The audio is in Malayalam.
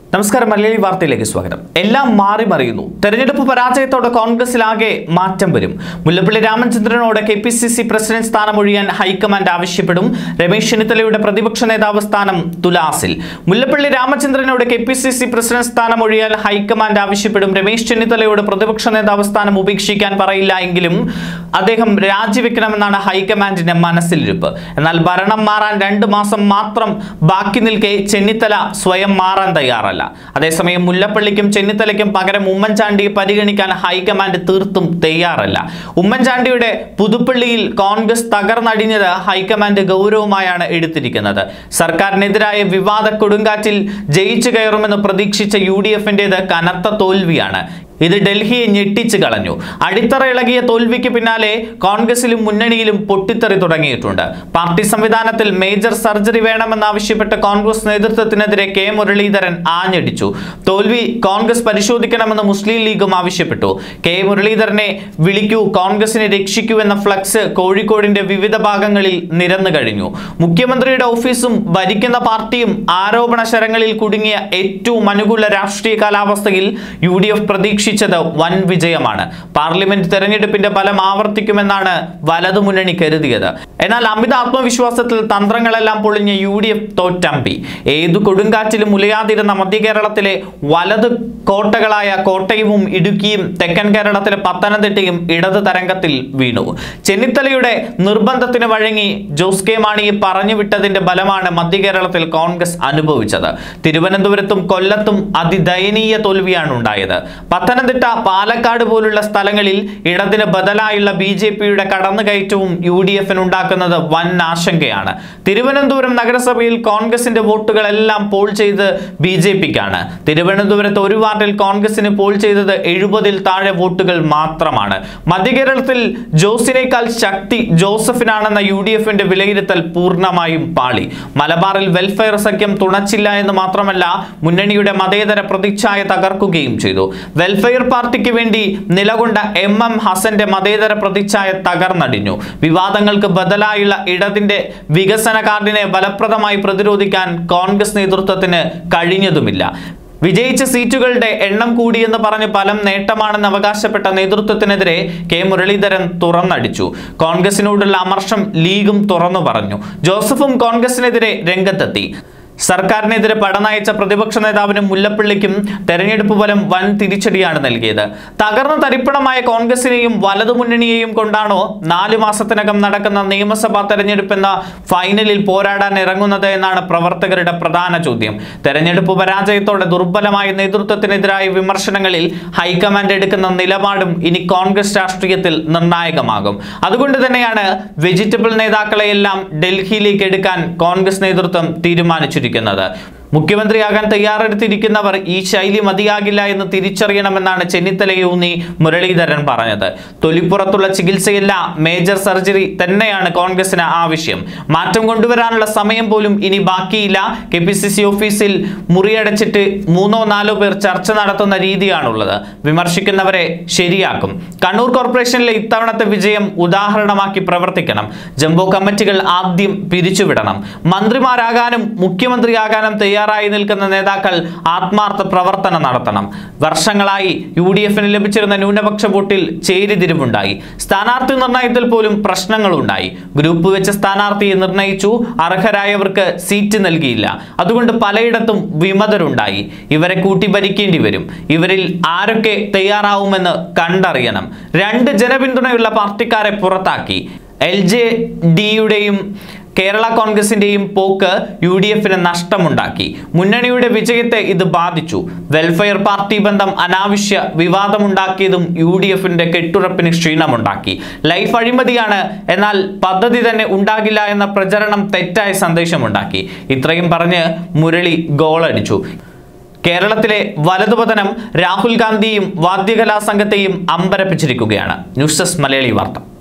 നമസ്കാരം മലയാളി വാർത്തയിലേക്ക് സ്വാഗതം എല്ലാം മാറി മറിയുന്നു തെരഞ്ഞെടുപ്പ് പരാജയത്തോടെ കോൺഗ്രസിലാകെ മാറ്റം വരും മുല്ലപ്പള്ളി രാമചന്ദ്രനോട് K P C C president സ്ഥാനം ഒഴിയാൻ ഹൈക്കമാൻഡ് ആവശ്യപ്പെടും രമേശ് ചെന്നിത്തലയുടെ പ്രതിപക്ഷ നേതാവ് സ്ഥാനം തുലാസിൽ മുല്ലപ്പള്ളി രാമചന്ദ്രനോട് K P C C president സ്ഥാനം ഒഴിയാൻ ഹൈക്കമാൻഡ് ആവശ്യപ്പെടും രമേശ് ചെന്നിത്തലയോട് പ്രതിപക്ഷ നേതാവ് സ്ഥാനം ഉപേക്ഷിക്കാൻ പറയില്ല എങ്കിലും അദ്ദേഹം രാജിവെക്കണമെന്നാണ് ഹൈക്കമാൻഡിന്റെ മനസ്സിലിരിപ്പ് എന്നാൽ ഭരണം മാറാൻ രണ്ട് മാസം മാത്രം ബാക്കി നിൽക്കെ ചെന്നിത്തല സ്വയം മാറാൻ തയ്യാറല്ല അതേസമയം മുല്ലപ്പള്ളിക്കും ചെന്നിത്തലയ്ക്കും പകരം ഉമ്മൻചാണ്ടിയെ പരിഗണിക്കാൻ ഹൈക്കമാൻഡ് തീർത്തും തയ്യാറല്ല ഉമ്മൻചാണ്ടിയുടെ പുതുപ്പള്ളിയിൽ കോൺഗ്രസ് തകർന്നടിഞ്ഞത് ഹൈക്കമാൻഡ് ഗൗരവമായാണ് എടുത്തിരിക്കുന്നത് സർക്കാരിനെതിരായ വിവാദ കൊടുങ്കാറ്റിൽ ജയിച്ചു കയറുമെന്ന് പ്രതീക്ഷിച്ച യു ഡി എഫിൻ്റെത് കനത്ത തോൽവിയാണ് ഇത് ഡൽഹിയെ ഞെട്ടിച്ചു കളഞ്ഞു അടിത്തറ ഇളകിയ തോൽവിക്ക് പിന്നാലെ കോൺഗ്രസിലും മുന്നണിയിലും പൊട്ടിത്തെറി തുടങ്ങിയിട്ടുണ്ട് പാർട്ടി സംവിധാനത്തിൽ മേജർ സർജറി വേണമെന്നാവശ്യപ്പെട്ട് കോൺഗ്രസ് നേതൃത്വത്തിനെതിരെ കെ മുരളീധരൻ ആഞ്ഞടിച്ചു തോൽവി കോൺഗ്രസ് പരിശോധിക്കണമെന്ന് മുസ്ലിം ലീഗും ആവശ്യപ്പെട്ടു കെ മുരളീധരനെ വിളിക്കൂ കോൺഗ്രസിനെ രക്ഷിക്കൂ എന്ന ഫ്ലക്സ് കോഴിക്കോടിന്റെ വിവിധ ഭാഗങ്ങളിൽ നിരന്നു കഴിഞ്ഞു മുഖ്യമന്ത്രിയുടെ ഓഫീസും ഭരിക്കുന്ന പാർട്ടിയും ആരോപണ ശരങ്ങളിൽ കുടുങ്ങിയ ഏറ്റവും അനുകൂല രാഷ്ട്രീയ കാലാവസ്ഥയിൽ യു ഡി എഫ് പ്രതീക്ഷിച്ചത് വൻ വിജയമാണ് പാർലമെന്റ് തെരഞ്ഞെടുപ്പിന്റെ ഫലം ആവർത്തിക്കുമെന്നാണ് വലതുമുന്നണി കരുതിയത് എന്നാൽ അമിത ആത്മവിശ്വാസത്തിൽ തന്ത്രങ്ങളെല്ലാം പൊളിഞ്ഞ യു ഡി എഫ് തോറ്റമ്പി ഏതു കൊടുങ്കാറ്റിലും ഉലയാതിരുന്ന മധ്യ കേരളത്തിലെ വലത് കോട്ടകളായ കോട്ടയവും ഇടുക്കിയും തെക്കൻ കേരളത്തിലെ പത്തനംതിട്ടയും ഇടത് തരംഗത്തിൽ വീണു ചെന്നിത്തലയുടെ നിർബന്ധത്തിന് വഴങ്ങി ജോസ് കെ മാണിയെ പറഞ്ഞു വിട്ടതിന്റെ ഫലമാണ് മധ്യ കേരളത്തിൽ കോൺഗ്രസ് അനുഭവിച്ചത് തിരുവനന്തപുരത്തും കൊല്ലത്തും അതിദയനീയ തോൽവിയാണ് ഉണ്ടായത് പത്തനംതിട്ട പാലക്കാട് പോലുള്ള സ്ഥലങ്ങളിൽ ഇടതിന് ബദലായുള്ള ബി ജെ പിയുടെ കടന്നുകയറ്റവും യു ഡി എഫിന് ഉണ്ടാക്കുന്നത് വൻ ആശങ്കയാണ് തിരുവനന്തപുരം നഗരസഭയിൽ കോൺഗ്രസിന്റെ വോട്ടുകളെല്ലാം പോൾ ചെയ്ത് ബി ജെ പിക്കാണ് തിരുവനന്തപുരത്ത് ഒരു വാർഡിൽ കോൺഗ്രസിന് പോൾ ചെയ്തത് എഴുപതിൽ താഴെ വോട്ടുകൾ മാത്രമാണ് മധ്യകേരളത്തിൽ ജോസിനേക്കാൾ ശക്തി ജോസഫിനാണെന്ന യു ഡി എഫിന്റെ വിലയിരുത്തൽ പൂർണ്ണമായും പാളി മലബാറിൽ വെൽഫെയർ സഖ്യം തുണച്ചില്ല എന്ന് മാത്രമല്ല മുന്നണിയുടെ മതേതര പ്രതിച്ഛായ തകർക്കുകയും ചെയ്തു വെൽഫെയർ പാർട്ടിക്ക് വേണ്ടി നിലകൊണ്ട എം എം ഹസന്റെ മതേതര പ്രതിച്ഛായ തകർന്നടിഞ്ഞു വിവാദങ്ങൾക്ക് ബദലായുള്ള ഇടതിന്റെ വികസന കാർഡിനെ ഫലപ്രദമായി പ്രതിരോധിക്കാൻ കോൺഗ്രസ് നേതൃത്വത്തിന് കഴിഞ്ഞതുമില്ല വിജയിച്ച സീറ്റുകളുടെ എണ്ണം കൂടിയെന്ന് പറഞ്ഞ് ഫലം നേട്ടമാണെന്ന് അവകാശപ്പെട്ട നേതൃത്വത്തിനെതിരെ കെ മുരളീധരൻ തുറന്നടിച്ചു കോൺഗ്രസിനോടുള്ള അമർഷം ലീഗും തുറന്നു പറഞ്ഞു ജോസഫും കോൺഗ്രസിനെതിരെ രംഗത്തെത്തി സർക്കാരിനെതിരെ പടനയച്ച പ്രതിപക്ഷ നേതാവിനും മുല്ലപ്പള്ളിക്കും തെരഞ്ഞെടുപ്പ് ഫലം വൻ തിരിച്ചടിയാണ് നൽകിയത് തകർന്ന തരിപ്പണമായ കോൺഗ്രസിനെയും വലതുമുന്നണിയെയും കൊണ്ടാണോ നാലു മാസത്തിനകം നടക്കുന്ന നിയമസഭാ തെരഞ്ഞെടുപ്പ് എന്ന ഫൈനലിൽ പോരാടാൻ ഇറങ്ങുന്നത് എന്നാണ് പ്രവർത്തകരുടെ പ്രധാന ചോദ്യം തെരഞ്ഞെടുപ്പ് പരാജയത്തോടെ ദുർബലമായ നേതൃത്വത്തിനെതിരായ വിമർശനങ്ങളിൽ ഹൈക്കമാൻഡ് എടുക്കുന്ന നിലപാടും ഇനി കോൺഗ്രസ് രാഷ്ട്രീയത്തിൽ നിർണായകമാകും അതുകൊണ്ട് തന്നെയാണ് വെജിറ്റബിൾ നേതാക്കളെയെല്ലാം ഡൽഹിയിലേക്ക് എടുക്കാൻ കോൺഗ്രസ് നേതൃത്വം തീരുമാനിച്ചിരിക്കുന്നത് മുഖ്യമന്ത്രിയാകാൻ തയ്യാറെടുത്തിരിക്കുന്നവർ ഈ ശൈലി മതിയാകില്ല എന്ന് തിരിച്ചറിയണമെന്നാണ് ചെന്നിത്തലയൂന്നി മുരളീധരൻ പറഞ്ഞത് തൊലിപ്പുറത്തുള്ള ചികിത്സയല്ല മേജർ സർജറി തന്നെയാണ് കോൺഗ്രസിന് ആവശ്യം മാറ്റം കൊണ്ടുവരാനുള്ള സമയം പോലും ഇനി ബാക്കിയില്ല കെ പി സി സി ഓഫീസിൽ മുറിയടച്ചിട്ട് മൂന്നോ നാലോ പേർ ചർച്ച നടത്തുന്ന രീതിയാണുള്ളത് വിമർശിക്കുന്നവരെ ശരിയാക്കും കണ്ണൂർ കോർപ്പറേഷനിലെ ഇത്തവണത്തെ വിജയം ഉദാഹരണമാക്കി പ്രവർത്തിക്കണം ജംബോ കമ്മിറ്റികൾ ആദ്യം പിരിച്ചുവിടണം മന്ത്രിമാരാകാനും മുഖ്യമന്ത്രിയാകാനും തയ്യാറായി നിൽക്കുന്ന നേതാക്കൾ ആത്മാർത്ഥ പ്രവർത്തനം നടത്തണം വർഷങ്ങളായി യു ഡി എഫിന് ലഭിച്ചിരുന്ന ന്യൂനപക്ഷ വോട്ടിൽ ചേരിതിരിവുണ്ടായി സ്ഥാനാർത്ഥി നിർണയത്തിൽ പോലും പ്രശ്നങ്ങളുണ്ടായി ഗ്രൂപ്പ് വെച്ച് സ്ഥാനാർത്ഥിയെ നിർണയിച്ചു അർഹരായവർക്ക് സീറ്റ് നൽകിയില്ല അതുകൊണ്ട് പലയിടത്തും വിമതരുണ്ടായി ഇവരെ കൂട്ടി ഭരിക്കേണ്ടി വരും ഇവരിൽ ആരൊക്കെ തയ്യാറാവുമെന്ന് കണ്ടറിയണം രണ്ട് ജനപിന്തുണയുള്ള പാർട്ടിക്കാരെ പുറത്താക്കി എൽ ജെ ഡിയുടെയും കേരള കോൺഗ്രസിന്റെയും പോക്ക് യു ഡി എഫിന് നഷ്ടമുണ്ടാക്കി മുന്നണിയുടെ വിജയത്തെ ഇത് ബാധിച്ചു വെൽഫെയർ പാർട്ടി ബന്ധം അനാവശ്യ വിവാദമുണ്ടാക്കിയതും യു ഡി എഫിന്റെ കെട്ടുറപ്പിന് ക്ഷീണമുണ്ടാക്കി ലൈഫ് അഴിമതിയാണ് എന്നാൽ പദ്ധതി തന്നെ ഉണ്ടാകില്ല എന്ന പ്രചരണം തെറ്റായ സന്ദേശമുണ്ടാക്കി ഇത്രയും പറഞ്ഞ് മുരളി ഗോളടിച്ചു കേരളത്തിലെ വലതുപതനം രാഹുൽ ഗാന്ധിയും വാദ്യകലാ സംഘത്തെയും അമ്പരപ്പിച്ചിരിക്കുകയാണ് ന്യൂസ് ഡെസ്ക് മലയാളി വാർത്ത